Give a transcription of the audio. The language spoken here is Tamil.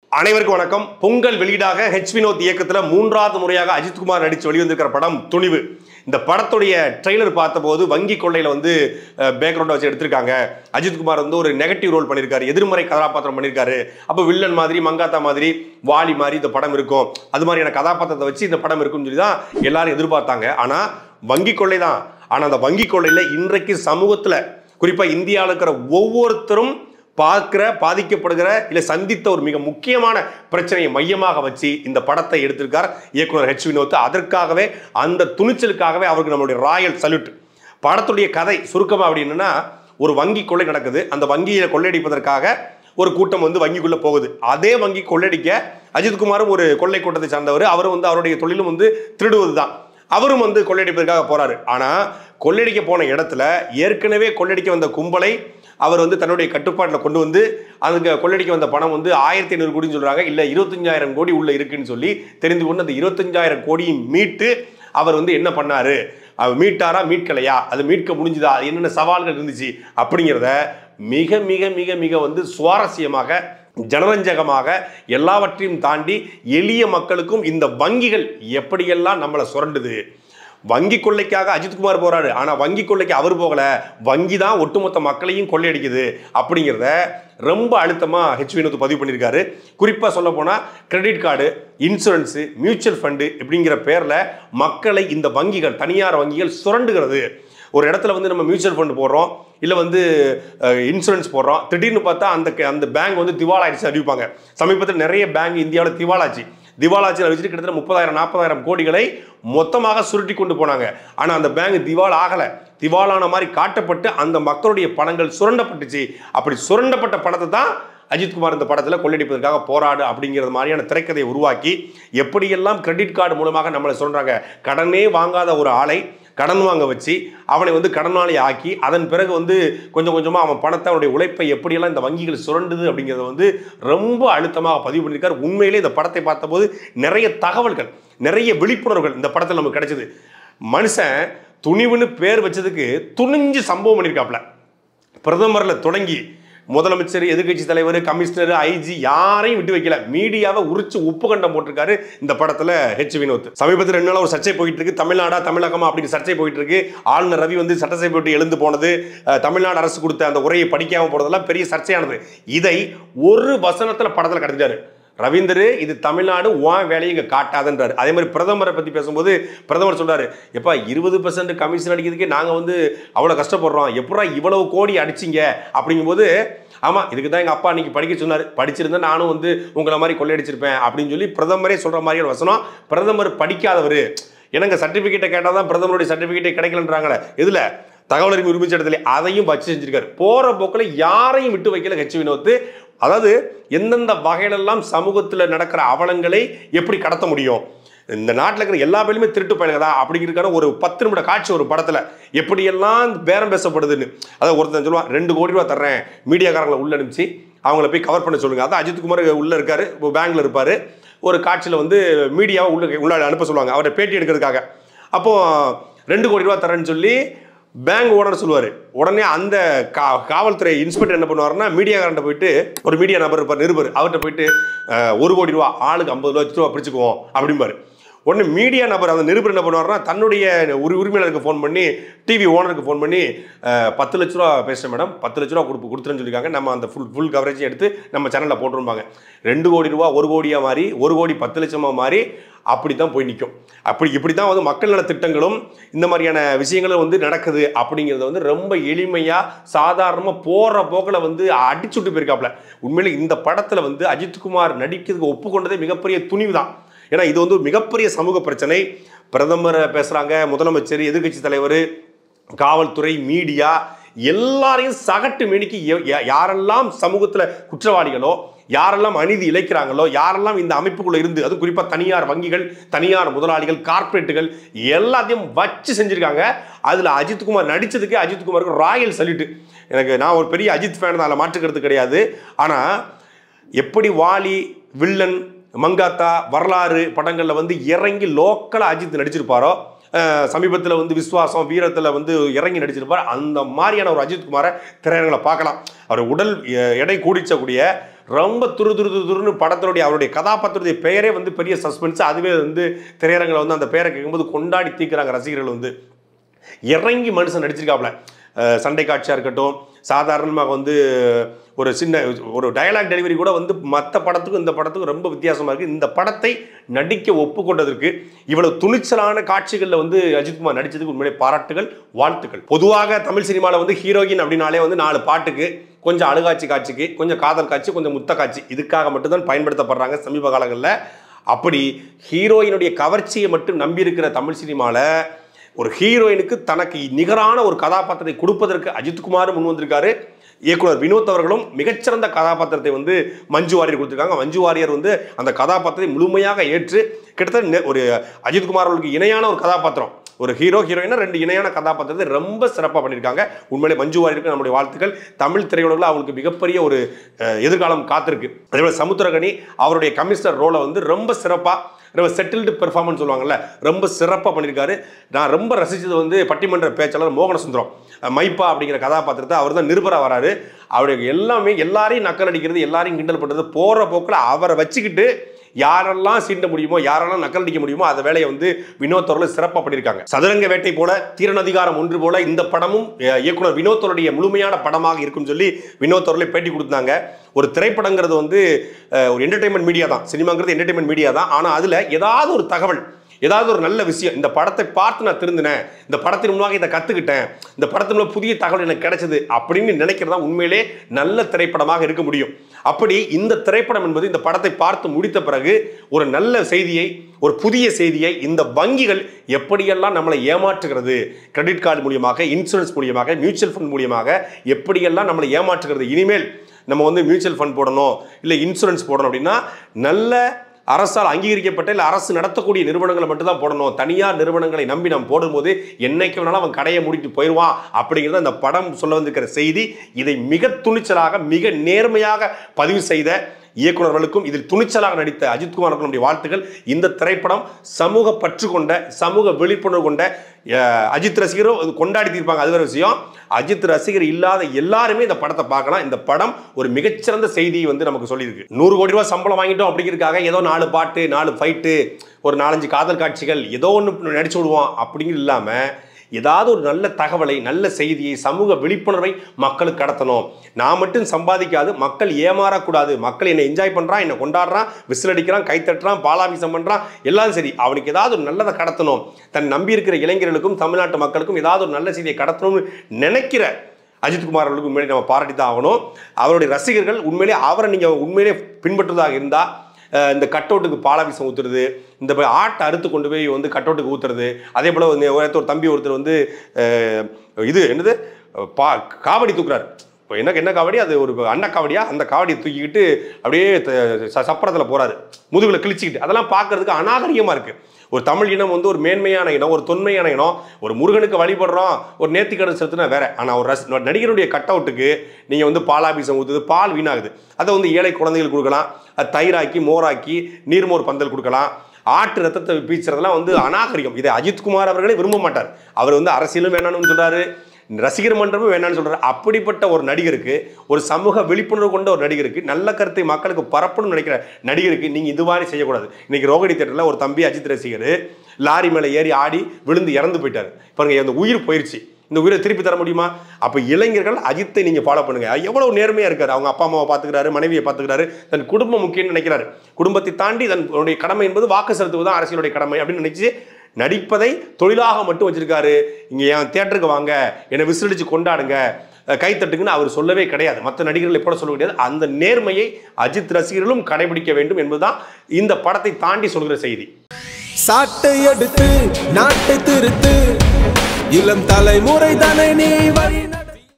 அனைவருக்கும் வணக்கம் பொங்கல் வெளியீடாக ஹெச் வினோத் இயக்கத்தில் மூன்றாவது முறையாக அஜித்குமார் நடித்து வெளிவந்திருக்கிற படம் துணிவு இந்த படத்துடைய ட்ரெய்லர் பார்த்தபோது வங்கி கொள்ளையில் வந்து பேக்ரவுண்டை வச்சு எடுத்திருக்காங்க அஜித்குமார் வந்து ஒரு நெகட்டிவ் ரோல் பண்ணியிருக்காரு எதிர்மறை கதாபாத்திரம் பண்ணியிருக்காரு அப்போ வில்லன் மாதிரி மங்காத்தா மாதிரி வாலி மாதிரி இந்த படம் இருக்கும் அது மாதிரியான கதாபாத்திரத்தை வச்சு இந்த படம் இருக்கும்னு சொல்லி தான் எல்லாரும் எதிர்பார்த்தாங்க ஆனால் வங்கி கொள்ளை தான் ஆனால் அந்த வங்கி கொள்ளையில் இன்றைக்கு சமூகத்தில் குறிப்பாக இந்தியாவில் இருக்கிற ஒவ்வொருத்தரும் பார்க்கிற பாதிக்கப்படுகிற இல்லை சந்தித்த ஒரு மிக முக்கியமான பிரச்சனையை மையமாக வச்சு இந்த படத்தை எடுத்திருக்கார் இயக்குனர் ஹெச் வினோத் அதற்காகவே அந்த துணிச்சலுக்காகவே அவருக்கு நம்மளுடைய ராயல் சல்யூட் படத்துடைய கதை சுருக்கமாக அப்படின்னா ஒரு வங்கி கொள்ளை நடக்குது அந்த வங்கியை கொள்ளையடிப்பதற்காக ஒரு கூட்டம் வந்து வங்கிக்குள்ள போகுது அதே வங்கி கொள்ளையடிக்க அஜித்குமாரும் ஒரு கொள்ளை கூட்டத்தை சார்ந்தவர் அவரும் வந்து அவருடைய தொழிலும் வந்து திருடுவது தான் அவரும் வந்து கொள்ளையடிப்பதற்காக போறாரு ஆனா கொள்ளையடிக்க போன இடத்துல ஏற்கனவே கொள்ளையடிக்க வந்த கும்பலை அவர் வந்து தன்னுடைய கட்டுப்பாட்டில் கொண்டு வந்து அதுக்கு கொள்ளையடிக்க வந்த பணம் வந்து ஆயிரத்தி ஐநூறு கோடின்னு சொல்றாங்க இல்லை இருபத்தஞ்சாயிரம் கோடி உள்ள இருக்குன்னு சொல்லி தெரிந்து கொண்டு அந்த இருபத்தஞ்சாயிரம் கோடியும் மீட்டு அவர் வந்து என்ன பண்ணாரு அவர் மீட்டாரா மீட்கலையா அது மீட்க முடிஞ்சுதா அது என்னென்ன சவால்கள் இருந்துச்சு அப்படிங்கிறத மிக மிக மிக மிக வந்து சுவாரஸ்யமாக ஜனரஞ்சகமாக எல்லாவற்றையும் தாண்டி எளிய மக்களுக்கும் இந்த வங்கிகள் எப்படியெல்லாம் நம்மளை சுரண்டுது வங்கி கொள்ளைக்காக அஜித்குமார் போறாரு ஆனா வங்கி கொள்ளைக்கு அவர் போகல வங்கி தான் ஒட்டுமொத்த மக்களையும் கொள்ளையடிக்குது அப்படிங்கிறத ரொம்ப அழுத்தமா ஹெச் வினோத் பதிவு பண்ணியிருக்காரு குறிப்பா சொல்ல போனா credit card insurance mutual fund இப்படிங்கிற பேர்ல மக்களை இந்த வங்கிகள் தனியார் வங்கிகள் சுரண்டுகிறது ஒரு இடத்துல வந்து நம்ம மியூச்சுவல் ஃபண்ட் போடுறோம் இல்லை வந்து இன்சூரன்ஸ் போடுறோம் திடீர்னு பார்த்தா அந்த அந்த பேங்க் வந்து திவாலாயிடுச்சு அறிவிப்பாங்க சமீபத்தில் நிறைய பேங்க் இந்தியாவில் திவாலாச்சு திவாலாச்சியில் வச்சுட்டு கிட்டத்தட்ட முப்பதாயிரம் நாற்பதாயிரம் கோடிகளை மொத்தமாக சுருட்டி கொண்டு போனாங்க ஆனால் அந்த பேங்க் திவால் ஆகலை திவாலான மாதிரி காட்டப்பட்டு அந்த மக்களுடைய பணங்கள் சுரண்டப்பட்டுச்சு அப்படி சுரண்டப்பட்ட பணத்தை தான் அஜித்குமார் இந்த படத்தில் கொள்ளையடிப்பதற்காக போராடு அப்படிங்கிறது மாதிரியான திரைக்கதையை உருவாக்கி எப்படியெல்லாம் கிரெடிட் கார்டு மூலமாக நம்மளை சொல்கிறாங்க கடனே வாங்காத ஒரு ஆளை கடன் வாங்க வச்சு அவனை வந்து கடனாளி ஆக்கி அதன் பிறகு வந்து கொஞ்சம் கொஞ்சமாக அவன் பணத்தை அவனுடைய உழைப்பை எப்படியெல்லாம் இந்த வங்கிகள் சுரண்டுது அப்படிங்கிறத வந்து ரொம்ப அழுத்தமாக பதிவு பண்ணியிருக்கார் உண்மையிலே இந்த படத்தை பார்த்தபோது நிறைய தகவல்கள் நிறைய விழிப்புணர்வுகள் இந்த படத்தில் நமக்கு கிடைச்சது மனுஷன் துணிவுன்னு பேர் வச்சதுக்கு துணிஞ்சு சம்பவம் பண்ணியிருக்காப்ல பிரதமரில் தொடங்கி முதலமைச்சர் எதிர்கட்சி தலைவர் கமிஷனர் ஐஜி யாரையும் விட்டு வைக்கல மீடியாவை உரிச்சு உப்பு கண்டம் போட்டிருக்காரு இந்த படத்துல ஹெச் வினோத் சமீபத்தில் ரெண்டு நாள் ஒரு சர்ச்சை போயிட்டு இருக்கு தமிழ்நாடா தமிழகமா அப்படின்னு சர்ச்சை போயிட்டு இருக்கு ஆளுநர் ரவி வந்து சட்டசபை விட்டு எழுந்து போனது அஹ், தமிழ்நாடு அரசு கொடுத்த அந்த உரையை படிக்காம போனதெல்லாம் பெரிய சர்ச்சையானது இதை ஒரு வசனத்துல படத்துல கடத்திட்டாரு ரவீந்தர் இது தமிழ்நாடு உன் வேலையை இங்கே காட்டாதுன்றாரு அதே மாதிரி பிரதமரை பற்றி பேசும்போது பிரதமர் சொல்றாரு எப்பா இருபது பர்சன்ட் கமிஷன் அடிக்கிறதுக்கே நாங்கள் வந்து அவ்வளோ கஷ்டப்படுறோம் எப்படா இவ்வளவு கோடி அடிச்சிங்க அப்படிங்கும்போது ஆமாம் இதுக்கு தான் எங்கள் அப்பா அன்னைக்கு படிக்க சொன்னார் படிச்சிருந்தா நானும் வந்து உங்களை மாதிரி கொள்ளையடிச்சிருப்பேன் அப்படின்னு சொல்லி பிரதமரே சொல்கிற மாதிரியான வசனம் பிரதமர் படிக்காதவர் எனக்கு சர்டிஃபிகேட்டை கேட்டால் தான் பிரதமருடைய சர்டிஃபிகேட்டை கிடைக்கலன்றாங்களே இதில் தகவல் அறிவு உரிமை சட்டத்தில் அதையும் வச்சு செஞ்சிருக்காரு போற போக்கில் யாரையும் விட்டு வைக்கல ஹெச் வினோத் அதாவது எந்தெந்த வகையிலெல்லாம் சமூகத்தில் நடக்கிற அவலங்களை எப்படி கடத்த முடியும் இந்த நாட்டில் இருக்கிற எல்லா பேருமே திருட்டு பயலுகதா அப்படிங்கிறதுக்கான ஒரு பத்து நிமிட காட்சி ஒரு படத்தில் எப்படியெல்லாம் பேரம் பேசப்படுதுன்னு அதாவது ஒருத்தன் சொல்லுவான் ரெண்டு கோடி ரூபா தர்றேன் மீடியாக்காரங்களை உள்ள அனுப்பிச்சு அவங்கள போய் கவர் பண்ண சொல்லுங்க அதான் அஜித்குமார் உள்ள இருக்காரு இப்போ பேங்க்ல இருப்பாரு ஒரு காட்சியில் வந்து மீடியாவை உள்ள உள்ள அனுப்ப சொல்லுவாங்க அவரை பேட்டி எடுக்கிறதுக்காக அப்போ ரெண்டு கோடி ரூபா தரேன்னு சொல்லி பேங்க் ஓனர் சொல்லுவார் உடனே அந்த கா காவல்துறை இன்ஸ்பெக்டர் என்ன பண்ணுவாருன்னா மீடியாக்காரன்ட்ட போயிட்டு ஒரு மீடியா நபர் இருப்பார் நிருபர் அவர்கிட்ட போயிட்டு அஹ், ஒரு கோடி ரூபா ஆளுக்கு ஐம்பது ரூபா லட்ச ரூபா பிடிச்சுக்குவோம் அப்படிம்பாரு உடனே மீடியா நபர் அந்த நிருபர் என்ன பண்ணுவாருன்னா தன்னுடைய உரி உரிமையாளருக்கு ஃபோன் பண்ணி டிவி ஓனருக்கு ஃபோன் பண்ணி அஹ், பத்து லட்ச ரூபா பேசுகிறேன் மேடம் பத்து லட்ச ரூபா கொடுப்பு கொடுத்துருன்னு சொல்லியிருக்காங்க நம்ம அந்த ஃபுல் ஃபுல் கவரேஜ் எடுத்து நம்ம சேனலில் போட்டுருப்பாங்க ரெண்டு கோடி ரூபா ஒரு கோடியாக மாறி ஒரு கோடி பத்து லட்சமாக மாறி அப்படி தான் போய் நிற்கும் அப்படி இப்படி தான் வந்து மக்கள் நல திட்டங்களும் இந்த மாதிரியான விஷயங்களும் வந்து நடக்குது அப்படிங்கிறத வந்து ரொம்ப எளிமையாக சாதாரணமாக போகிற போக்கில் வந்து அடிச்சுட்டு போயிருக்காப்புல உண்மையிலே இந்த படத்தில் வந்து அஜித்குமார் நடிக்கிறதுக்கு ஒப்புக்கொண்டதே மிகப்பெரிய துணிவு தான் ஏன்னா இது வந்து ஒரு மிகப்பெரிய சமூக பிரச்சனை பிரதமர் பேசுகிறாங்க முதலமைச்சர் எதிர்க்கட்சி தலைவர் காவல்துறை மீடியா எல்லாரையும் சகட்டு மேனிக்கு எ- யா- யாரெல்லாம் சமூகத்தில் குற்றவாளிகளோ யாரெல்லாம் அநீதி இழைக்கிறாங்களோ யாரெல்லாம் இந்த அமைப்புக்குள்ள இருந்து அதுவும் குறிப்பாக தனியார் வங்கிகள் தனியார் முதலாளிகள் கார்ப்பரேட்டுகள் எல்லாத்தையும் வச்சு செஞ்சிருக்காங்க அதில் அஜித்குமார் நடிச்சதுக்கு அஜித்குமாருக்கு ராயல் சல்யூட் எனக்கு நான் ஒரு பெரிய அஜித் ஃபேன் தான் அதில் மாற்றுக்கிறது கிடையாது ஆனால் எப்படி வாலி வில்லன் மங்காத்தா வரலாறு படங்களில் வந்து இறங்கி லோக்கலாக அஜித் நடிச்சிருப்பாரோ சமீபத்தில் வந்து விஸ்வாசம் வீரத்தில் வந்து இறங்கி நடிச்சிருப்பார் அந்த மாதிரியான ஒரு அஜித் குமாரை திரையரங்களை பார்க்கலாம் அவர் உடல் எ- எடை கூடிச்சக்கூடிய ரொம்ப துரு துரு துரு துருன்னு படத்தினுடைய அவருடைய கதாபாத்திரத்துடைய பெயரே வந்து பெரிய சஸ்பென்ஸ் அதுவே வந்து திரையரங்கில் வந்து அந்த பெயரை கேட்கும்போது கொண்டாடி தீக்குறாங்க ரசிகர்கள் வந்து இறங்கி மனுஷன் நடிச்சிருக்காப்ல அஹ் சண்டை காட்சியாக இருக்கட்டும் சாதாரணமாக வந்து ஒரு சின்ன ஒரு டயலாக் டெலிவரி கூட வந்து மற்ற படத்துக்கும் இந்த படத்துக்கும் ரொம்ப வித்தியாசமாக இருக்குது இந்த படத்தை நடிக்க ஒப்புக்கொண்டதற்கு இவ்வளவு துணிச்சலான காட்சிகளில் வந்து அஜித்குமார் நடிச்சதுக்கு உண்மையிலே பாராட்டுகள் வாழ்த்துக்கள் பொதுவாக தமிழ் சினிமாவில் வந்து ஹீரோயின் அப்படின்னாலே வந்து நாலு பாட்டுக்கு கொஞ்சம் அழுகாட்சி காட்சிக்கு கொஞ்சம் காதல் காட்சி கொஞ்சம் முத்த காட்சி இதுக்காக மட்டும்தான் பயன்படுத்தப்படுறாங்க சமீப காலங்களில் அப்படி ஹீரோயினுடைய கவர்ச்சியை மட்டும் நம்பியிருக்கிற தமிழ் சினிமாவில் ஒரு ஹீரோயினுக்கு தனக்கு நிகரான ஒரு கதாபாத்திரத்தை கொடுப்பதற்கு அஜித்குமாரும் முன் வந்திருக்காரு இயக்குனர் வினோத் அவர்களும் மிகச்சிறந்த கதாபாத்திரத்தை வந்து மஞ்சு வாரியர் கொடுத்துருக்காங்க மஞ்சு வாரியர் வந்து அந்த கதாபாத்திரத்தை முழுமையாக ஏற்று கிட்டத்தட்ட நெ- ஒரு அஜித்குமார் அவர்களுக்கு இணையான ஒரு கதாபாத்திரம் ஒரு ஹீரோ ஹீரோயினா ரெண்டு இணையான கதாபாத்திரத்தை ரொம்ப சிறப்பாக பண்ணியிருக்காங்க உண்மையிலே மஞ்சு வாரியருக்கு நம்முடைய வாழ்த்துக்கள் தமிழ் திரையுலகில் அவங்களுக்கு மிகப்பெரிய ஒரு அஹ், எதிர்காலம் காத்திருக்கு அதே போல சமுத்திரகனி அவருடைய கமிஷனர் ரோலை வந்து ரொம்ப சிறப்பாக ரொம்ப செட்டில்டு பெர்ஃபார்மன்ஸ் சொல்லுவாங்கல்ல ரொம்ப சிறப்பாக பண்ணியிருக்காரு நான் ரொம்ப ரசித்தது வந்து பட்டிமன்ற பேச்சாளர் மோகன சுந்தரம் அஹ் மைப்பா அப்படிங்கிற கதாபாத்திரத்தை அவர் தான் நிருபராக வராரு அவருடைய எல்லாமே எல்லாரையும் நக்கல் அடிக்கிறது எல்லாரையும் கிண்டல் பண்ணுறது போகிற போக்கில் அவரை வச்சுக்கிட்டு யாரெல்லாம் சீண்ட முடியுமோ யாரெல்லாம் நக்கல் அடிக்க முடியுமோ அந்த வேலையை வந்து வினோத் அவர்கள் சிறப்பாக பண்ணியிருக்காங்க சதுரங்க வேட்டை போல தீரனதிகாரம் ஒன்று போல இந்த படமும் அஹ், இயக்குனர் வினோத் அவருடைய முழுமையான படமாக இருக்கும்னு சொல்லி வினோத் அவர்களே பேட்டி கொடுத்தாங்க ஒரு திரைப்படங்கிறது வந்து அஹ், ஒரு என்டர்டைன்மெண்ட் மீடியா தான் சினிமாங்கிறது என்டர்டைன்மெண்ட் மீடியா தான் ஆனால் அதில் ஏதாவது ஒரு தகவல் ஏதாவது ஒரு நல்ல விஷயம் இந்த படத்தை பார்த்து நான் திருந்தினேன் இந்த படத்தின் மூலமாக இதை கற்றுக்கிட்டேன் இந்த படத்தின் மூலம் புதிய தகவல் எனக்கு கிடைச்சது அப்படின்னு நினைக்கிறதா உண்மையிலே நல்ல திரைப்படமாக இருக்க முடியும் அப்படி இந்த திரைப்படம் என்பது இந்த படத்தை பார்த்து முடித்த பிறகு ஒரு நல்ல செய்தியை ஒரு புதிய செய்தியை இந்த வங்கிகள் எப்படியெல்லாம் நம்மளை ஏமாற்றுகிறது கிரெடிட் கார்டு மூலியமாக இன்சூரன்ஸ் மூலியமாக மியூச்சுவல் ஃபண்ட் மூலியமாக எப்படியெல்லாம் நம்மளை ஏமாற்றுகிறது இனிமேல் நம்ம வந்து மியூச்சுவல் ஃபண்ட் போடணும் இல்லை இன்சூரன்ஸ் போடணும் அப்படின்னா நல்ல அரசால் அங்கீகரிக்கப்பட்ட இல்லை அரசு நடத்தக்கூடிய நிறுவனங்களை மட்டும்தான் போடணும் தனியார் நிறுவனங்களை நம்பி நம்ம போடும்போது என்னைக்கு வேணாலும் அவன் கடையை மூடிட்டு போயிடுவான் அப்படிங்கிறத அந்த படம் சொல்ல வந்திருக்கிற செய்தி இதை மிக துணிச்சலாக மிக நேர்மையாக பதிவு செய்த இயக்குனர்களுக்கும் இதில் துணிச்சலாக நடித்த அஜித்குமார் அவர்களுடைய வாழ்த்துக்கள் இந்த திரைப்படம் சமூக பற்று கொண்ட சமூக விழிப்புணர்வு கொண்ட அஹ், அஜித் ரசிகரும் அது கொண்டாடி தீர்ப்பாங்க அது வேற விஷயம் அஜித் ரசிகர் இல்லாத எல்லாருமே இந்த படத்தை பார்க்கலாம் இந்த படம் ஒரு மிகச்சிறந்த செய்தியை வந்து நமக்கு சொல்லியிருக்கு நூறு கோடி ரூபாய் சம்பளம் வாங்கிட்டோம் அப்படிங்கிறதுக்காக ஏதோ நாலு பாட்டு நாலு ஃபைட்டு ஒரு நாலஞ்சு காதல் காட்சிகள் ஏதோ ஒன்று நடிச்சு விடுவோம் அப்படிங்கிறது இல்லாமல் ஏதாவது ஒரு நல்ல தகவலை நல்ல செய்தியை சமூக விழிப்புணர்வை மக்களுக்கு கடத்தணும் நான் மட்டும் சம்பாதிக்காது மக்கள் ஏமாறக்கூடாது மக்கள் என்னை என்ஜாய் பண்ணுறான் என்னை கொண்டாடுறான் விசில் அடிக்கிறான் கை தட்டுறான் பாலாபிசம் பண்ணுறான் எல்லாம் சரி அவனுக்கு ஏதாவது ஒரு நல்லதை கடத்தணும் தன் நம்பி இருக்கிற இளைஞர்களுக்கும் தமிழ்நாட்டு மக்களுக்கும் ஏதாவது ஒரு நல்ல செய்தியை கடத்தணும்னு நினைக்கிற அஜித்குமார் அவர்களுக்கு உண்மையிலே நம்ம பாராட்டி தான் ஆகணும் அவருடைய ரசிகர்கள் உண்மையிலே அவரை நீங்கள் உண்மையிலே பின்பற்றுவதாக இருந்தால் அஹ் இந்த கட் அவுட்டுக்கு பாலாபிசம் ஊத்துறது இந்த போய் ஆட்டை அறுத்து கொண்டு போய் வந்து கட் அவுட்டுக்கு ஊத்துறது அதே போல் வந்து ஒருத்தர் ஒரு தம்பி ஒருத்தர் வந்து அஹ், இது என்னது பா காவடி தூக்குறாரு இப்போ என்ன என்ன காவடி அது ஒரு அன்ன காவடியா அந்த காவடியை தூக்கிக்கிட்டு அப்படியே சப்பரத்தில் போறாரு முதுகுல கிழிச்சிக்கிட்டு அதெல்லாம் பார்க்கறதுக்கு அநாகரிகமாக இருக்கு ஒரு தமிழ் இனம் வந்து ஒரு மேன்மையான இனம் ஒரு தொன்மையான இனம் ஒரு முருகனுக்கு வழிபடுறோம் ஒரு நேர்த்திக்கடன் செலுத்தினா வேற ஆனால் ஒரு ரஸ் நடிகருடைய கட் அவுட்டுக்கு நீங்கள் வந்து பாலாபிசம் ஊற்றுது பால் வீணாகுது அதை வந்து ஏழை குழந்தைகள் கொடுக்கலாம் அது தயிராக்கி மோராக்கி நீர்மோர் பந்தல் கொடுக்கலாம் ஆட்டு ரத்தத்தை பீச்சுறதெல்லாம் வந்து அநாகரிகம் இதை அஜித்குமார் அவர்களே விரும்ப மாட்டார் அவர் வந்து அரசியலும் வேணாம்னு சொல்றாரு ரசிகர் மன்றமும் வேணாம்னு சொல்றாரு அப்படிப்பட்ட ஒரு நடிகருக்கு ஒரு சமூக விழிப்புணர்வு கொண்ட ஒரு நடிகருக்கு நல்ல கருத்தை மக்களுக்கு பரப்பணும்னு நினைக்கிற நடிகருக்கு நீங்க இது மாதிரி செய்யக்கூடாது இன்னைக்கு ரோகிணி தேட்டர்ல ஒரு தம்பி அஜித் ரசிகர் லாரி மேலே ஏறி ஆடி விழுந்து இறந்து போயிட்டாரு பாருங்க அந்த உயிர் போயிருச்சு இந்த உயிரை திருப்பி தர முடியுமா அப்போ இளைஞர்கள் அஜித்தை நீங்கள் ஃபாலோ பண்ணுங்க எவ்வளவு நேர்மையாக இருக்காரு அவங்க அப்பா அம்மாவை பார்த்துக்கிறாரு மனைவியை பார்த்துக்கிறாரு தன் குடும்பம் முக்கியம்னு நினைக்கிறாரு குடும்பத்தை தாண்டி தன்னுடைய கடமை என்பது வாக்கு செலுத்துவது தான் அரசியலுடைய கடமை அப்படின்னு நினைச்சு நடிப்பதை தொழிலாக மட்டும் வச்சிருக்காரு இங்கே என் தேட்டருக்கு வாங்க என்னை விசிலடிச்சு கொண்டாடுங்க அஹ் கைத்தட்டுங்கன்னு அவர் சொல்லவே கிடையாது மற்ற நடிகர்கள் எப்போ சொல்ல கிடையாது அந்த நேர்மையை அஜித் ரசிகர்களும் கடைபிடிக்க வேண்டும் என்பதுதான் இந்த படத்தை தாண்டி சொல்கிற செய்தி சாட்டை எடுத்து நாட்டை திருத்து இளம் தலைமுறை தானே நீ வழி